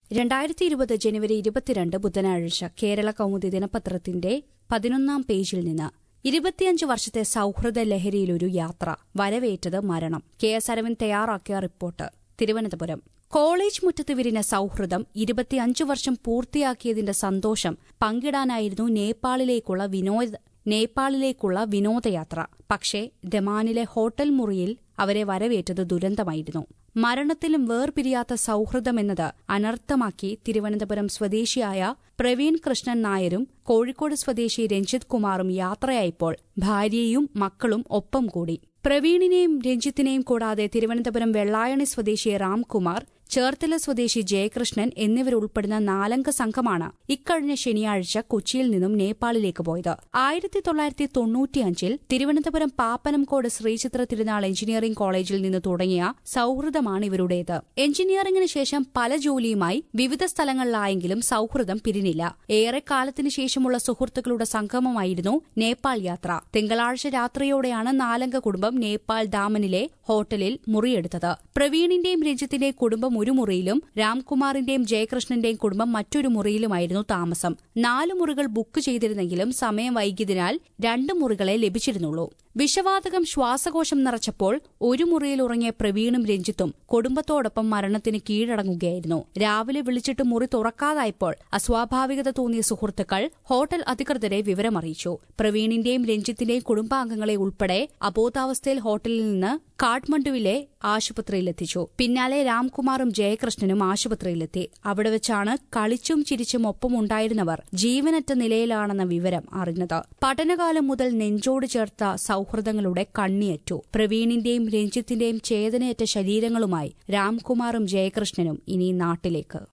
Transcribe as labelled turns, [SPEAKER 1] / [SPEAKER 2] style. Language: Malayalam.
[SPEAKER 1] രണ്ടായിരത്തി ഇരുപത് ജനുവരി ഇരുപത്തിരണ്ട് ബുധനാഴ്ച കേരള കൗമുദി ദിനപത്രത്തിന്റെ പതിനൊന്നാം പേജിൽ നിന്ന് ഇരുപത്തിയഞ്ച് വർഷത്തെ സൌഹൃദ ലഹരിയിലൊരു യാത്ര വരവേറ്റത് മരണം കെ എസ് അരവിന്ദ് തയ്യാറാക്കിയ റിപ്പോർട്ട് തിരുവനന്തപുരം കോളേജ് മുറ്റത്ത് വിരിഞ്ഞ സൌഹൃദം ഇരുപത്തിയഞ്ച് വർഷം പൂർത്തിയാക്കിയതിന്റെ സന്തോഷം പങ്കിടാനായിരുന്നു നേപ്പാളിലേക്കുള്ള വിനോദ നേപ്പാളിലേക്കുള്ള വിനോദയാത്ര പക്ഷേ ദമാനിലെ ഹോട്ടൽ മുറിയിൽ അവരെ വരവേറ്റത് ദുരന്തമായിരുന്നു മരണത്തിലും വേർപിരിയാത്ത സൌഹൃദമെന്നത് അനർത്ഥമാക്കി തിരുവനന്തപുരം സ്വദേശിയായ പ്രവീൺ കൃഷ്ണൻ നായരും കോഴിക്കോട് സ്വദേശി രഞ്ജിത് കുമാറും യാത്രയായപ്പോൾ ഭാര്യയും മക്കളും ഒപ്പം കൂടി പ്രവീണിനെയും രഞ്ജിത്തിനെയും കൂടാതെ തിരുവനന്തപുരം വെള്ളായണി സ്വദേശി രാംകുമാർ ചേർത്തല സ്വദേശി ജയകൃഷ്ണൻ എന്നിവരുൾപ്പെടുന്ന നാലംഗ സംഘമാണ് ഇക്കഴിഞ്ഞ ശനിയാഴ്ച കൊച്ചിയിൽ നിന്നും നേപ്പാളിലേക്ക് പോയത് ആയിരത്തി തൊള്ളായിരത്തി തൊണ്ണൂറ്റിയഞ്ചിൽ തിരുവനന്തപുരം പാപ്പനംകോട് ശ്രീചിത്ര തിരുനാൾ എഞ്ചിനീയറിംഗ് കോളേജിൽ നിന്ന് തുടങ്ങിയ സൌഹൃദമാണ് ഇവരുടേത് എഞ്ചിനീയറിംഗിന് ശേഷം പല ജോലിയുമായി വിവിധ സ്ഥലങ്ങളിലായെങ്കിലും സൌഹൃദം പിരിഞ്ഞില്ല ഏറെക്കാലത്തിനു ശേഷമുള്ള സുഹൃത്തുക്കളുടെ സംഗമമായിരുന്നു നേപ്പാൾ യാത്ര തിങ്കളാഴ്ച രാത്രിയോടെയാണ് നാലംഗ കുടുംബം നേപ്പാൾ ദാമനിലെ ഹോട്ടലിൽ മുറിയെടുത്തത് പ്രവീണിന്റെയും രഞ്ജിത്തിന്റെയും കുടുംബം ഒരു മുറിയിലും രാംകുമാറിന്റെയും ജയകൃഷ്ണന്റെയും കുടുംബം മറ്റൊരു മുറിയിലുമായിരുന്നു താമസം നാല് മുറികൾ ബുക്ക് ചെയ്തിരുന്നെങ്കിലും സമയം വൈകിയതിനാൽ രണ്ട് മുറികളെ ലഭിച്ചിരുന്നുള്ളൂ വിഷവാതകം ശ്വാസകോശം നിറച്ചപ്പോൾ ഒരു മുറിയിൽ ഉറങ്ങിയ പ്രവീണും രഞ്ജിത്തും കുടുംബത്തോടൊപ്പം മരണത്തിന് കീഴടങ്ങുകയായിരുന്നു രാവിലെ വിളിച്ചിട്ട് മുറി തുറക്കാതായപ്പോൾ അസ്വാഭാവികത തോന്നിയ സുഹൃത്തുക്കൾ ഹോട്ടൽ അധികൃതരെ വിവരമറിയിച്ചു പ്രവീണിന്റെയും രഞ്ജിത്തിന്റെയും കുടുംബാംഗങ്ങളെ ഉൾപ്പെടെ അബോധാവസ്ഥയിൽ ഹോട്ടലിൽ നിന്ന് കാഠ്മണ്ഡുവിലെ ആശുപത്രിയിലെത്തിച്ചു പിന്നാലെ രാംകുമാറും ജയകൃഷ്ണനും ആശുപത്രിയിലെത്തി അവിടെ വെച്ചാണ് കളിച്ചും ചിരിച്ചും ഒപ്പമുണ്ടായിരുന്നവർ ജീവനറ്റ നിലയിലാണെന്ന വിവരം അറിഞ്ഞത് പഠനകാലം മുതൽ നെഞ്ചോട് ചേർത്ത സൌഹൃദങ്ങളുടെ കണ്ണിയറ്റു പ്രവീണിന്റെയും രഞ്ജിത്തിന്റെയും ചേതനയറ്റ ശരീരങ്ങളുമായി രാംകുമാറും ജയകൃഷ്ണനും ഇനി നാട്ടിലേക്ക്